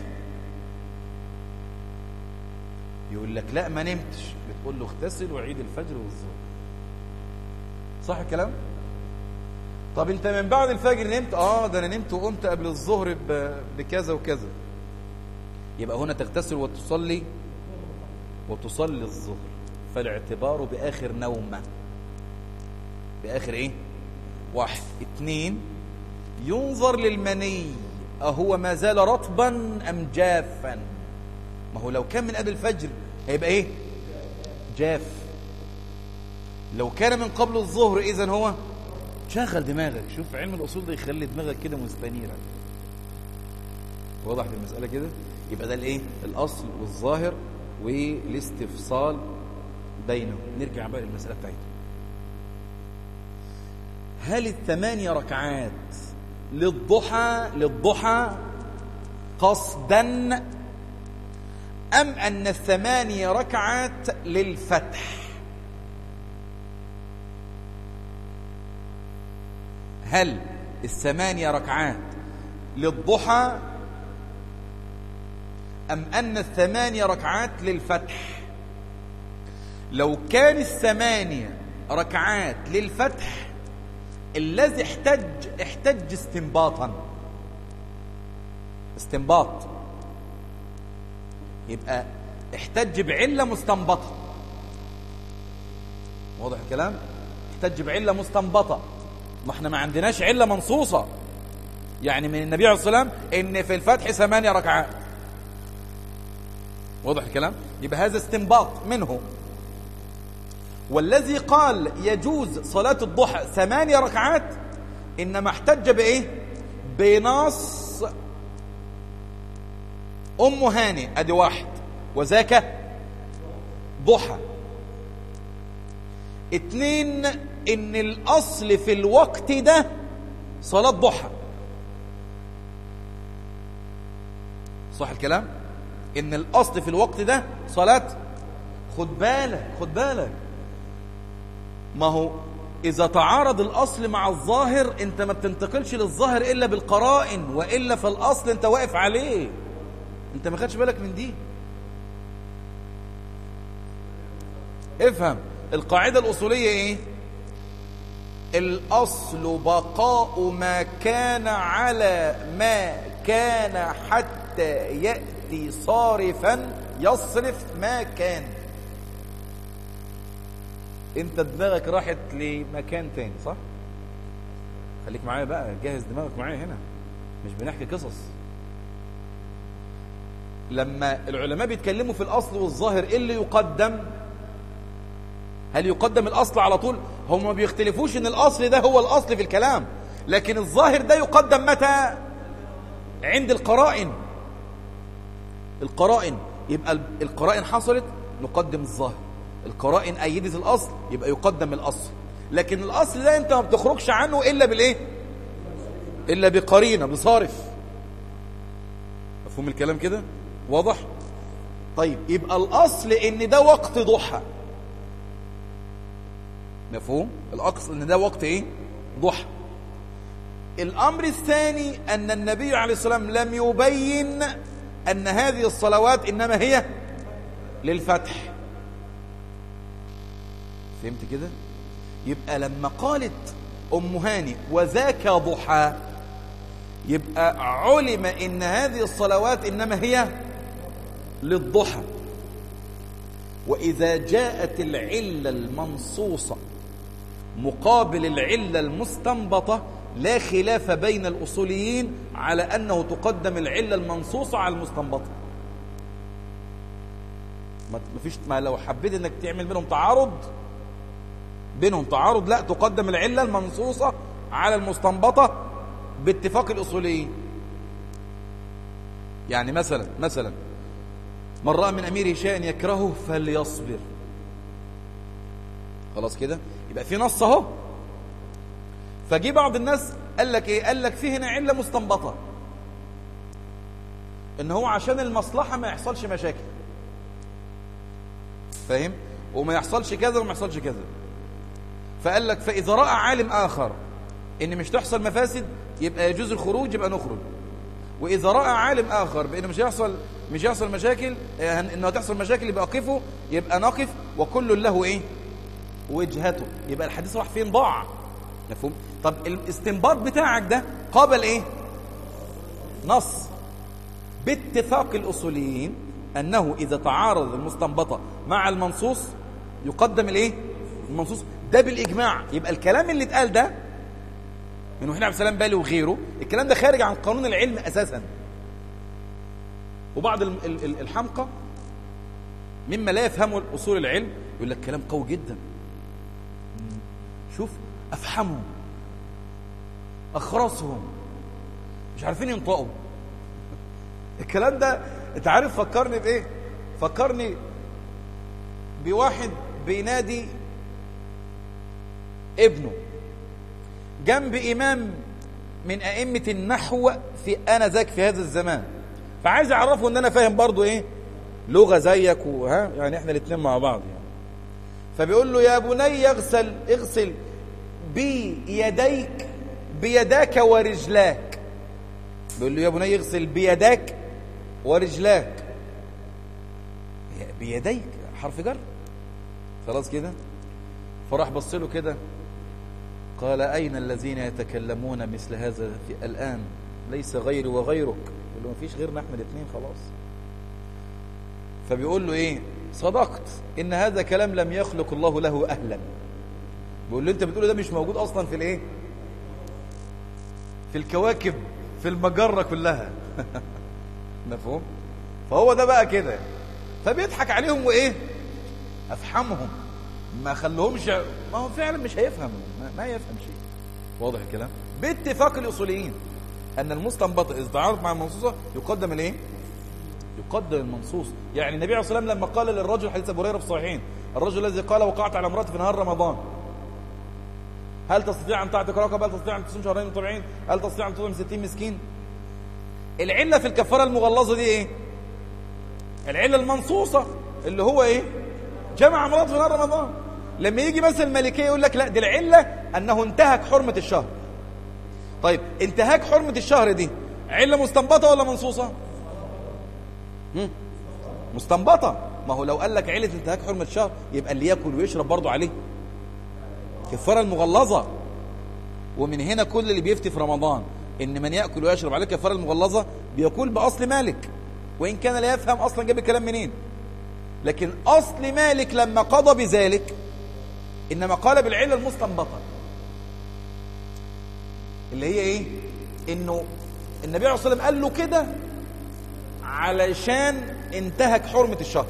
يقول لك لا ما نمتش بتقول له اغتسل وعيد الفجر والظهر صح الكلام طب انت من بعد الفجر نمت اه ده انا نمت وقمت قبل الظهر بكذا وكذا يبقى هنا تغتسل وتصلي وتصلي الظهر فالاعتبار باخر نومه باخر ايه واحد اتنين ينظر للمني أهو ما زال رطبا أم جافا ما هو لو كان من قبل الفجر هيبقى ايه جاف لو كان من قبل الظهر اذا هو شغل دماغك شوف علم الاصول ده يخلي دماغك كده مستنيره واضح في المساله كده يبقى ده الايه الاصل والظاهر والاستفصال بينهم نرجع بقى للمساله بتاعتنا هل الثمانية ركعات للضحى للضحى قصدا أم أن الثمانية ركعات للفتح هل الثمانية ركعات للضحى أم أن الثمانية ركعات للفتح لو كان الثمانية ركعات للفتح الذي احتج احتج استنباطا استنباط يبقى احتج بعلة مستنبطة واضح الكلام احتج بعلة مستنبطة ما احنا ما عندناش علة منصوصة يعني من النبي عليه الصلاة والسلام ان في الفتح ثمانية ركعات واضح الكلام يبقى هذا استنباط منه والذي قال يجوز صلاة الضحى ثمانية ركعات إنما احتج بإيه بنص أم هاني أدي واحد وذاك ضحى اتنين إن الأصل في الوقت ده صلاة ضحى صح الكلام ان الاصل في الوقت ده صلاة خد بالك خد بالك ما هو اذا تعارض الاصل مع الظاهر انت ما بتنتقلش للظاهر الا بالقرائن والا فالاصل انت واقف عليه انت ما خدش بالك من دي افهم القاعدة الأصولية إيه الأصل بقاء ما كان على ما كان حتى يأتي صارفا يصرف ما كان انت دماغك راحت لمكان تاني صح خليك معايا بقى جهز دماغك معايا هنا مش بنحكي قصص لما العلماء بيتكلموا في الأصل والظاهر ايه اللي يقدم هل يقدم الأصل على طول هم ما بيختلفوش ان الأصل ده هو الأصل في الكلام لكن الظاهر ده يقدم متى عند القرائن القرائن يبقى القرائن حصلت نقدم الظاهر القرائن أيدت الأصل يبقى يقدم الأصل لكن الأصل ده أنت ما بتخرجش عنه إلا بالإيه إلا بقرينة بصارف مفهوم الكلام كده واضح طيب يبقى الأصل إن ده وقت ضحى مفهوم الأصل إن ده وقت إيه ضحى الأمر الثاني أن النبي عليه الصلاة والسلام لم يبين أن هذه الصلوات إنما هي للفتح فهمت كده يبقى لما قالت أم هاني وذاك ضحى يبقى علم إن هذه الصلوات إنما هي للضحى وإذا جاءت العلة المنصوصة مقابل العلة المستنبطة لا خلاف بين الأصوليين على أنه تقدم العلة المنصوصة على المستنبطة ما فيش ما لو حبيت انك تعمل بينهم تعارض بينهم تعارض لا تقدم العلة المنصوصة على المستنبطة باتفاق الأصوليين يعني مثلا مثلا من رأى من أميره شيئا يكرهه فليصبر خلاص كده يبقى في نص اهو فجي بعض الناس قال لك ايه قال لك في هنا عله مستنبطه ان هو عشان المصلحه ما يحصلش مشاكل فاهم وما يحصلش كذا وما يحصلش كذا فقال لك فاذا راى عالم اخر ان مش تحصل مفاسد يبقى يجوز الخروج يبقى نخرج واذا راى عالم اخر بان مش هيحصل مش هيحصل مشاكل انه هتحصل مشاكل يبقى اقفه يبقى نقف وكل له ايه وجهته يبقى الحديث راح فين ضاع مفهوم طب الاستنباط بتاعك ده قابل ايه نص باتفاق الاصوليين انه اذا تعارض المستنبطه مع المنصوص يقدم الايه المنصوص ده بالاجماع يبقى الكلام اللي اتقال ده من وحين عبد السلام بالي وغيره الكلام ده خارج عن قانون العلم اساسا وبعض الحمقى مما لا يفهمه اصول العلم يقول لك كلام قوي جدا شوف افحمهم اخرسهم مش عارفين ينطقوا الكلام ده انت عارف فكرني بايه فكرني بواحد بينادي ابنه جنب امام من ائمه النحو في انا ذاك في هذا الزمان فعايز اعرفه ان انا فاهم برضو ايه لغه زيك وها يعني احنا الاثنين مع بعض يعني فبيقول له يا بني اغسل اغسل بيديك بيداك ورجلاك بيقول له يا بني اغسل بيداك ورجلاك بيديك حرف جر خلاص كده فراح بص له كده قال أين الذين يتكلمون مثل هذا في الآن ليس غيري وغيرك يقول له ما فيش غيرنا احنا الاثنين خلاص فبيقول له ايه صدقت ان هذا كلام لم يخلق الله له اهلا بيقول له انت بتقوله ده مش موجود اصلا في الايه في الكواكب في المجره كلها مفهوم فهو ده بقى كده فبيضحك عليهم وايه افحمهم ما خلوهمش ما هو فعلا مش هيفهم ما يفهم شيء واضح الكلام باتفاق الاصوليين ان المستنبط اذا تعارض مع المنصوصه يقدم الايه يقدم المنصوص يعني النبي عليه الصلاه والسلام لما قال للرجل حديث ابو هريره في الصحيحين الرجل الذي قال وقعت على امرأتي في نهار رمضان هل تستطيع ان تعتق رقبه هل تستطيع ان تصوم شهرين متابعين هل تستطيع ان تطعم 60 مسكين العلة في الكفارة المغلظة دي ايه العلة المنصوصة اللي هو ايه جمع مرات في نهار رمضان لما يجي مثلا المالكية يقول لك لا دي العلة انه انتهك حرمة الشهر طيب انتهاك حرمة الشهر دي علة مستنبطة ولا منصوصة هم؟ مستنبطة ما هو لو قال لك علة انتهاك حرمة الشهر يبقى اللي ياكل ويشرب برضه عليه كفارة المغلظة ومن هنا كل اللي بيفتي في رمضان ان من ياكل ويشرب عليه كفاره المغلظه بيقول باصل مالك وان كان لا يفهم اصلا جاب الكلام منين لكن اصل مالك لما قضى بذلك انما قال بالعله المستنبطه اللي هي ايه انه النبي عليه الصلاه والسلام قال له كده علشان انتهك حرمه الشهر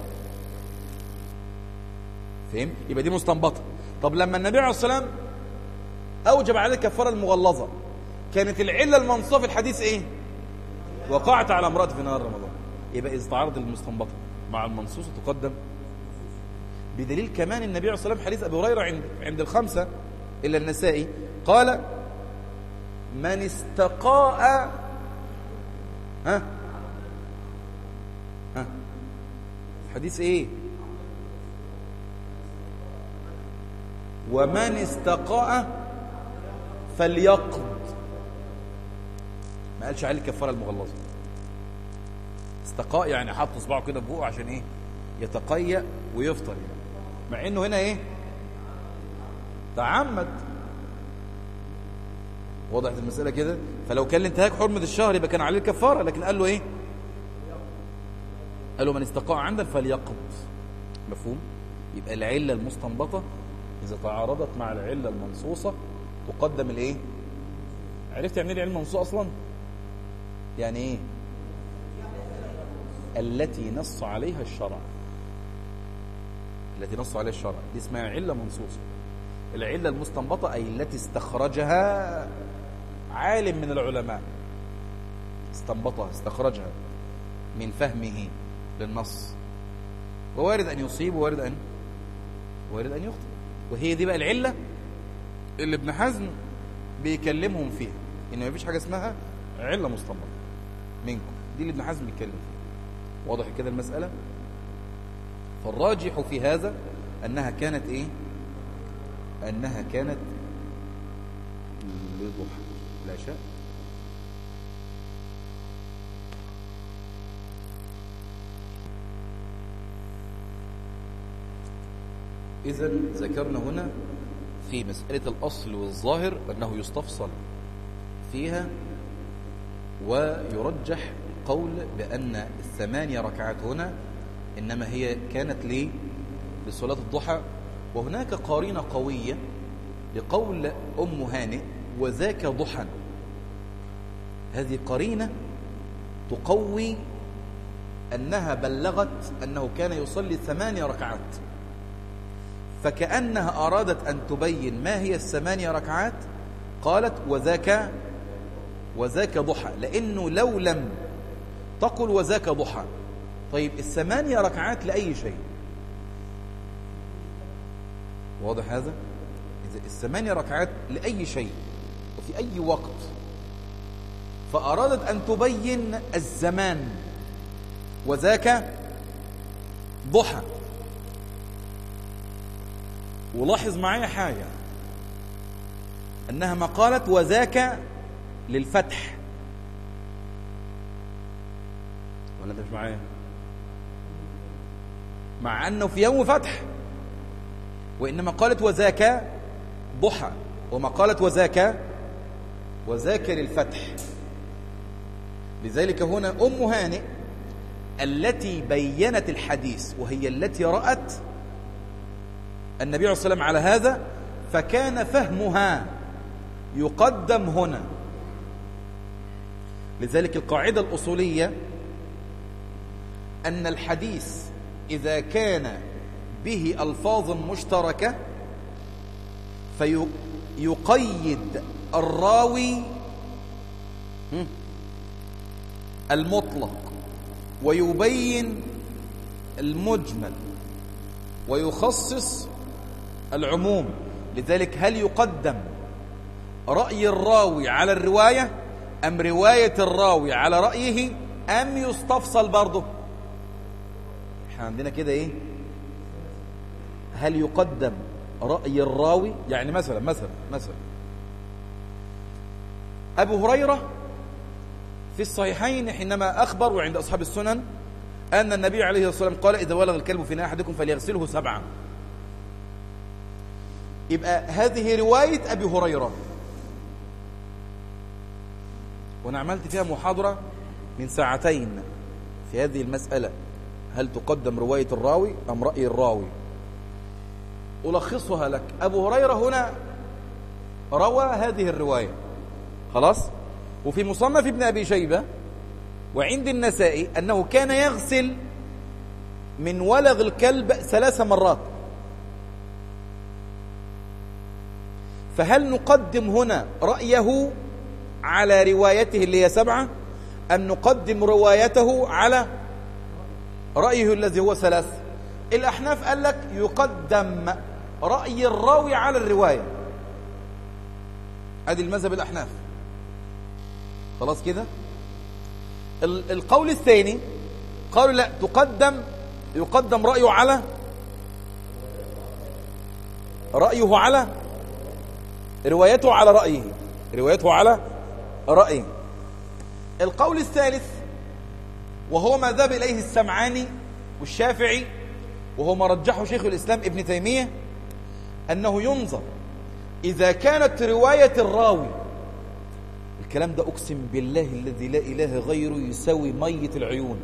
فهم يبقى دي مستنبطه طب لما النبي عليه الصلاه والسلام اوجب عليه الكفاره المغلظه كانت العله المنصوصه في الحديث ايه وقعت على امراه في نهار رمضان يبقى اذا تعارض المستنبطه مع المنصوصه تقدم بدليل كمان النبي عليه الصلاه والسلام حديث ابي هريره عند عند الخمسه الا النسائي قال من استقاء ها ها حديث ايه ومن استقاء فليقض ما قالش عليه الكفاره المغلظه استقاء يعني حط صباعه كده في بقه عشان ايه يتقيأ ويفطر يعني. مع انه هنا ايه تعمد وضحت المسألة كده فلو كان لانتهاك حرمة الشهر يبقى كان عليه الكفارة لكن قال له ايه قال له من استقاء عندك فليقض مفهوم يبقى العلة المستنبطة إذا تعارضت مع العلة المنصوصة تقدم الايه عرفت يعني ايه العلة المنصوصة أصلا يعني ايه التي نص عليها الشرع التي نص عليها الشرع دي اسمها علة منصوصة العلة المستنبطة أي التي استخرجها عالم من العلماء استنبطها استخرجها من فهمه للنص ووارد أن يصيب ووارد أن وارد أن يخطئ وهي دي بقى العلة اللي ابن حزم بيكلمهم فيها إن ما فيش حاجة اسمها علة مستنبطة منكم دي اللي ابن حزم بيتكلم فيها واضح كده المسألة فالراجح في هذا أنها كانت إيه أنها كانت لضحى العشاء إذا ذكرنا هنا في مسألة الأصل والظاهر أنه يستفصل فيها ويرجح قول بأن الثمانية ركعات هنا إنما هي كانت ليه لصلاة الضحى وهناك قارنة قوية لقول أم هانئ وذاك ضحى هذه قرينة تقوي أنها بلغت أنه كان يصلي ثمانية ركعات فكأنها أرادت أن تبين ما هي الثمانية ركعات قالت وذاك وذاك ضحى لأنه لو لم تقل وذاك ضحى طيب الثمانية ركعات لأي شيء واضح هذا إذا الثمانية ركعات لأي شيء وفي أي وقت فأرادت أن تبين الزمان وذاك ضحى ولاحظ معايا حاجة أنها ما قالت وذاك للفتح ولا انت مش معايا مع أنه في يوم فتح وإنما قالت وذاك ضحى وما قالت وذاك وذاك للفتح لذلك هنا أم هانئ التي بينت الحديث وهي التي رأت النبي عليه الصلاة والسلام على هذا فكان فهمها يقدم هنا لذلك القاعدة الأصولية أن الحديث إذا كان به ألفاظ مشتركة فيقيد الراوي المطلق ويبين المجمل ويخصص العموم لذلك هل يقدم رأي الراوي على الرواية أم رواية الراوي على رأيه أم يستفصل برضه احنا عندنا كده ايه هل يقدم رأي الراوي يعني مثلا مثلا مثلا أبو هريرة في الصحيحين حينما أخبر وعند أصحاب السنن أن النبي عليه الصلاة والسلام قال إذا ولغ الكلب في أحدكم فليغسله سبعا يبقى هذه رواية أبي هريرة وأنا عملت فيها محاضرة من ساعتين في هذه المسألة هل تقدم رواية الراوي أم رأي الراوي ألخصها لك أبو هريرة هنا روى هذه الرواية خلاص وفي مصنف ابن أبي شيبة وعند النسائي أنه كان يغسل من ولغ الكلب ثلاث مرات فهل نقدم هنا رأيه على روايته اللي هي سبعة أم نقدم روايته على رأيه الذي هو ثلاث الأحناف قال لك يقدم رأي الراوي على الرواية ادي المذهب الأحناف خلاص كده القول الثاني قالوا لا تقدم يقدم رأيه على رأيه على روايته على رأيه روايته على رأيه القول الثالث وهو ما ذهب إليه السمعاني والشافعي وهو ما رجحه شيخ الإسلام ابن تيمية أنه ينظر إذا كانت رواية الراوي الكلام ده أقسم بالله الذي لا إله غيره يساوي مية العيون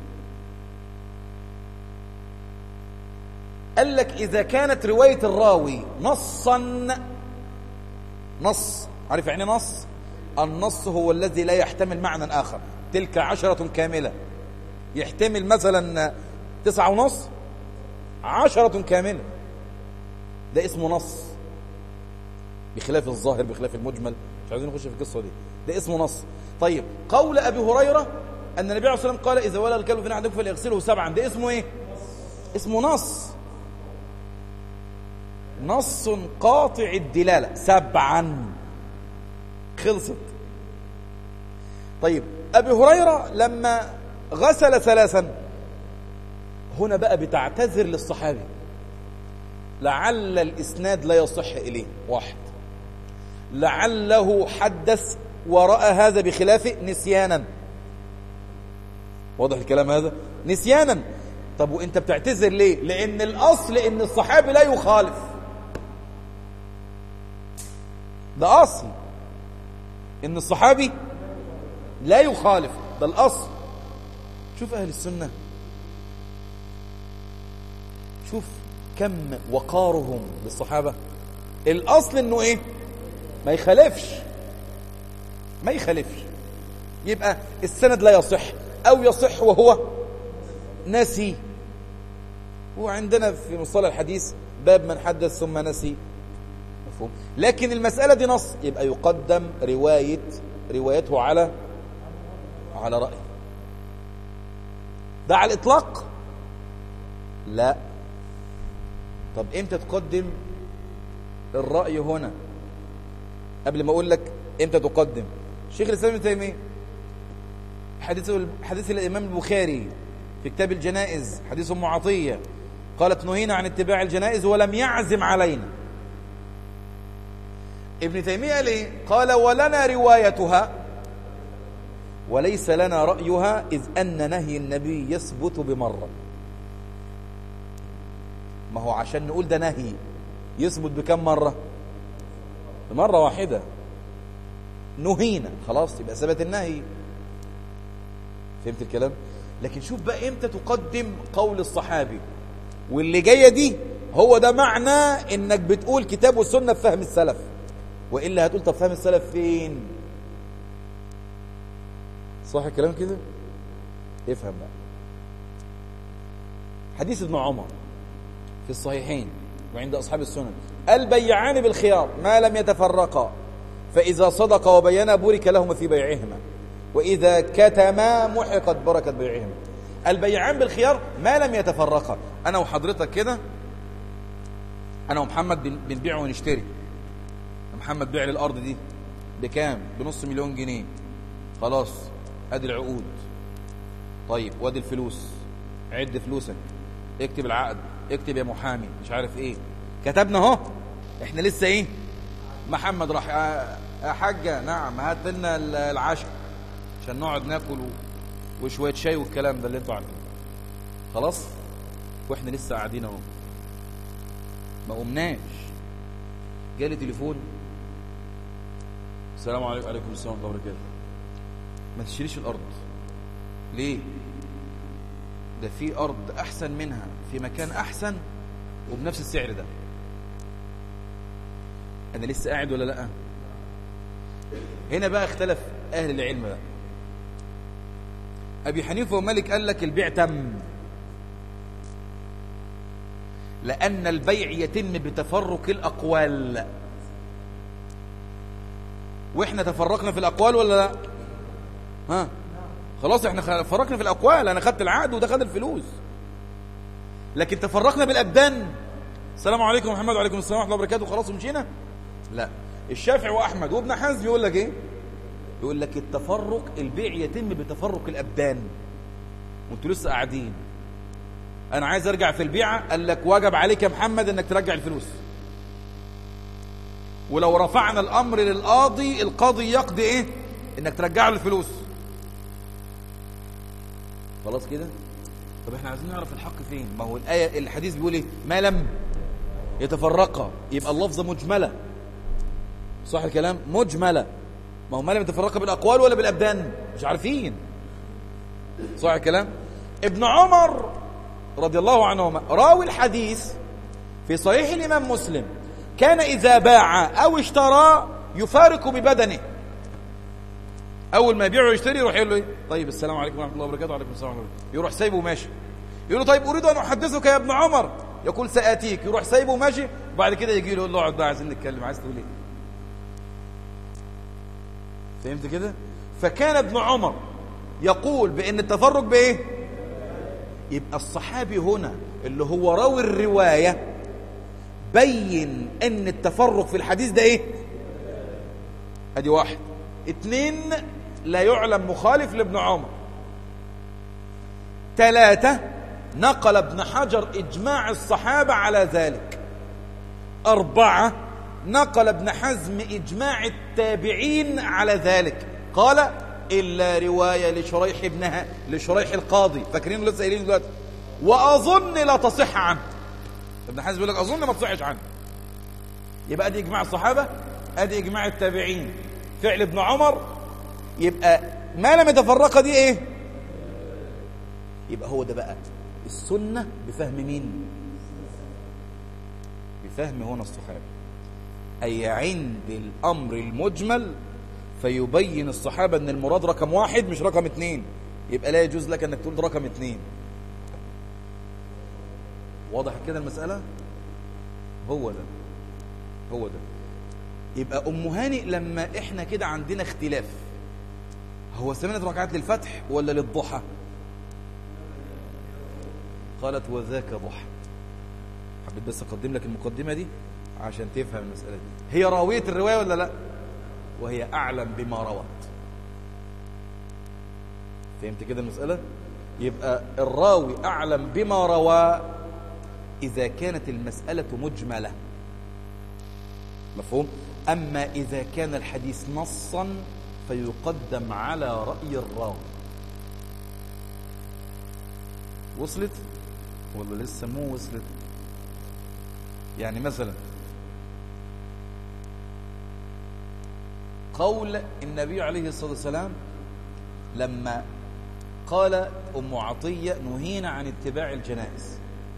قال لك إذا كانت رواية الراوي نصا نص عارف يعني نص النص هو الذي لا يحتمل معنى آخر تلك عشرة كاملة يحتمل مثلا تسعة ونص عشرة كاملة ده اسمه نص بخلاف الظاهر بخلاف المجمل مش عايزين نخش في القصة دي ده اسمه نص طيب قول أبي هريرة أن النبي عليه الصلاة والسلام قال إذا ولى الكلب في أحدكم فليغسله سبعا ده اسمه إيه اسمه نص نص قاطع الدلالة سبعا خلصت طيب أبي هريرة لما غسل ثلاثا هنا بقى بتعتذر للصحابي لعل الإسناد لا يصح إليه واحد لعله حدث ورأى هذا بخلافه نسيانا واضح الكلام هذا نسيانا طب وانت بتعتذر ليه لان الاصل ان الصحابي لا يخالف ده اصل ان الصحابي لا يخالف ده الاصل شوف اهل السنه شوف كم وقارهم للصحابه الاصل انه ايه ما يخالفش ما يخالفش يبقى السند لا يصح او يصح وهو نسي وعندنا في مصطلح الحديث باب من حدث ثم نسي مفهوم لكن المسألة دي نص يبقى يقدم رواية روايته على على رأي ده على الإطلاق لا طب امتى تقدم الرأي هنا قبل ما اقول لك امتى تقدم شيخ الاسلام ابن تيميه حديث حديث الامام البخاري في كتاب الجنائز حديث ام عطيه قالت نهينا عن اتباع الجنائز ولم يعزم علينا ابن تيميه ليه قال ولنا روايتها وليس لنا رايها اذ ان نهي النبي يثبت بمره ما هو عشان نقول ده نهي يثبت بكم مره مرة واحدة نهينا خلاص يبقى ثبت النهي فهمت الكلام لكن شوف بقى امتى تقدم قول الصحابي واللي جايه دي هو ده معنى انك بتقول كتاب والسنه في فهم السلف والا هتقول طب فهم السلف فين صح الكلام كده افهم بقى حديث ابن عمر في الصحيحين وعند اصحاب السنن البيعان بالخيار ما لم يتفرقا فإذا صدقا وبينا بورك لهما في بيعهما وإذا كتما محقت بركة بيعهما البيعان بالخيار ما لم يتفرقا أنا وحضرتك كده أنا ومحمد بنبيع ونشتري محمد بيع لي الأرض دي بكام بنص مليون جنيه خلاص ادي العقود طيب وادي الفلوس عد فلوسك اكتب العقد اكتب يا محامي مش عارف ايه كتبنا اهو احنا لسه ايه محمد راح يا حاجه نعم هات لنا العشاء عشان نقعد ناكل وشويه شاي والكلام ده اللي انتوا عارفينه خلاص واحنا لسه قاعدين اهو ما قمناش جالي تليفون السلام عليكم وعليكم السلام ورحمه الله وبركاته ما تشتريش الارض ليه ده في ارض احسن منها في مكان احسن وبنفس السعر ده انا لسه قاعد ولا لا هنا بقى اختلف اهل العلم بقى ابي حنيفه ومالك قال لك البيع تم لان البيع يتم بتفرق الاقوال واحنا تفرقنا في الاقوال ولا لا ها خلاص احنا فرقنا في الاقوال انا خدت العقد وده خد الفلوس لكن تفرقنا بالابدان السلام عليكم محمد وعليكم السلام ورحمه الله وبركاته خلاص ومشينا لا الشافعي واحمد وابن حزم يقول لك ايه يقول لك التفرق البيع يتم بتفرق الابدان وانتوا لسه قاعدين انا عايز ارجع في البيعه قال لك واجب عليك يا محمد انك ترجع الفلوس ولو رفعنا الامر للقاضي القاضي يقضي ايه انك ترجع له الفلوس خلاص كده طب احنا عايزين نعرف الحق فين ما هو الايه الحديث بيقول ايه ما لم يتفرقا يبقى اللفظه مجمله صح الكلام مجمله ما هو ما لم يتفرقا بالاقوال ولا بالابدان مش عارفين صح الكلام ابن عمر رضي الله عنهما راوي الحديث في صحيح الامام مسلم كان اذا باع او اشترى يفارق ببدنه اول ما يبيع ويشتري يروح يقول له ايه طيب السلام عليكم ورحمه الله وبركاته وعليكم السلام ورحمه الله يروح سايبه وماشي يقول له طيب اريد ان احدثك يا ابن عمر يقول ساتيك يروح سايبه وماشي وبعد كده يجي له يقول له اقعد بقى عايزين نتكلم عايز تقول ايه فهمت كده فكان ابن عمر يقول بان التفرق بايه يبقى الصحابي هنا اللي هو راوي الروايه بين ان التفرق في الحديث ده ايه ادي واحد اتنين لا يعلم مخالف لابن عمر ثلاثة نقل ابن حجر إجماع الصحابة على ذلك أربعة نقل ابن حزم إجماع التابعين على ذلك قال إلا رواية لشريح ابنها لشريح القاضي فاكرين لسه قايلين دلوقتي وأظن لا تصح عنه ابن حزم يقول لك أظن ما تصحش عنه يبقى أدي إجماع الصحابة أدي إجماع التابعين فعل ابن عمر يبقى ما لم يتفرق دي ايه يبقى هو ده بقى السنة بفهم مين بفهم هنا الصحابة أي عند الأمر المجمل فيبين الصحابة أن المراد رقم واحد مش رقم اتنين يبقى لا يجوز لك أنك تقول رقم اتنين واضح كده المسألة هو ده هو ده يبقى أم هانئ لما إحنا كده عندنا اختلاف هو ثمانية ركعات للفتح ولا للضحى قالت وذاك ضحى حبيت بس أقدم لك المقدمة دي عشان تفهم المسألة دي هي راوية الرواية ولا لا وهي أعلم بما روت فهمت كده المسألة يبقى الراوي أعلم بما روى إذا كانت المسألة مجملة مفهوم أما إذا كان الحديث نصا فيقدم على رأي الراوي وصلت ولا لسه مو وصلت يعني مثلا قول النبي عليه الصلاة والسلام لما قال أم عطية نهينا عن اتباع الجنائز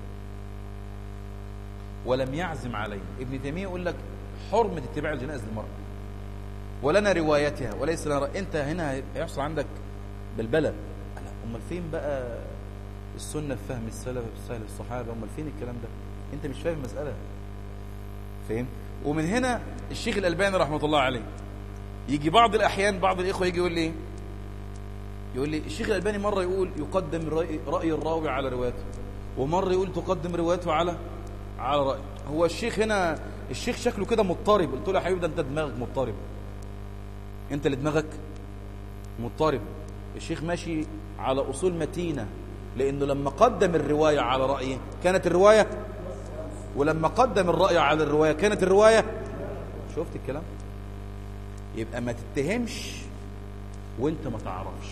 ولم يعزم عليه ابن تيمية يقول لك حرمة اتباع الجنائز للمرأة ولنا روايتها وليس لنا رأي. انت هنا هيحصل عندك بلبلة امال فين بقى السنة في فهم السلف السهل الصحابة امال فين الكلام ده انت مش فاهم المسألة فاهم ومن هنا الشيخ الألباني رحمة الله عليه يجي بعض الأحيان بعض الإخوة يجي يقول لي يقول لي الشيخ الألباني مرة يقول يقدم رأي, رأي الراوي على روايته ومرة يقول تقدم روايته على على رأي هو الشيخ هنا الشيخ شكله كده مضطرب قلت له يا حبيبي ده انت دماغك مضطرب انت اللي دماغك مضطرب الشيخ ماشي على أصول متينة لأنه لما قدم الرواية على رأيه كانت الرواية ولما قدم الرأي على الرواية كانت الرواية شفت الكلام يبقى ما تتهمش وانت ما تعرفش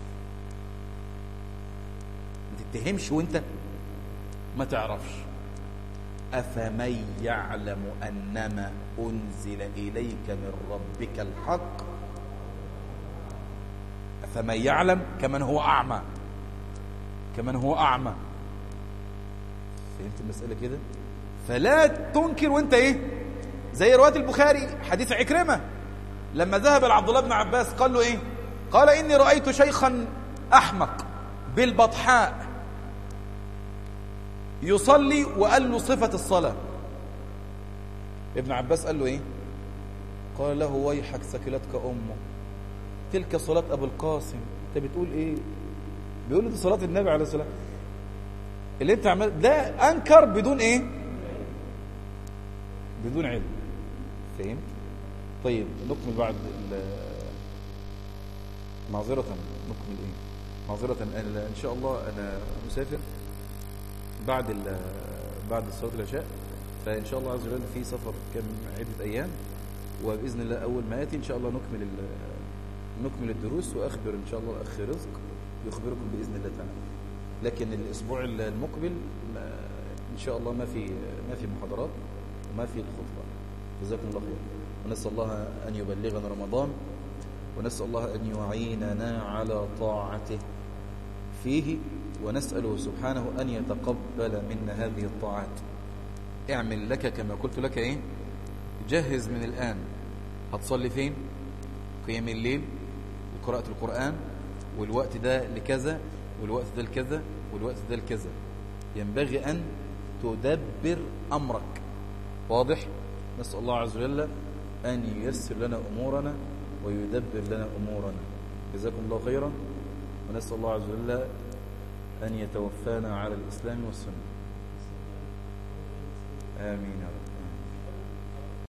ما تتهمش وانت ما تعرفش أفمن يعلم أنما أنزل إليك من ربك الحق أفمن يعلم كمن هو أعمى كمن هو أعمى فهمت المسألة كده فلا تنكر وانت ايه زي رواية البخاري حديث عكرمة لما ذهب لعبد الله بن عباس قال له ايه قال إني رأيت شيخا أحمق بالبطحاء يصلي وقال له صفة الصلاة ابن عباس قال له ايه قال له ويحك ثكلتك أمه تلك صلاة أبو القاسم انت بتقول ايه بيقول له دي صلاة النبي عليه الصلاة اللي انت عمل ده أنكر بدون ايه بدون علم فهمت طيب نكمل بعد معذرة نكمل ايه معذرة أنا ان شاء الله انا مسافر بعد بعد صلاة العشاء فان شاء الله عز وجل في سفر كم عدة ايام وباذن الله اول ما ياتي ان شاء الله نكمل نكمل الدروس واخبر ان شاء الله الاخ رزق يخبركم باذن الله تعالى لكن الاسبوع المقبل ان شاء الله ما في ما في محاضرات وما في الخطبه جزاكم الله خير ونسال الله ان يبلغنا رمضان ونسال الله ان يعيننا على طاعته فيه ونساله سبحانه ان يتقبل منا هذه الطاعات اعمل لك كما قلت لك ايه جهز من الان هتصلي فين قيام الليل وقراءه القران والوقت ده لكذا والوقت ده لكذا والوقت ده لكذا ينبغي أن تدبر أمرك واضح نسأل الله عز وجل أن ييسر لنا أمورنا ويدبر لنا أمورنا جزاكم الله خيرا ونسأل الله عز وجل أن يتوفانا على الإسلام والسنة آمين يا رب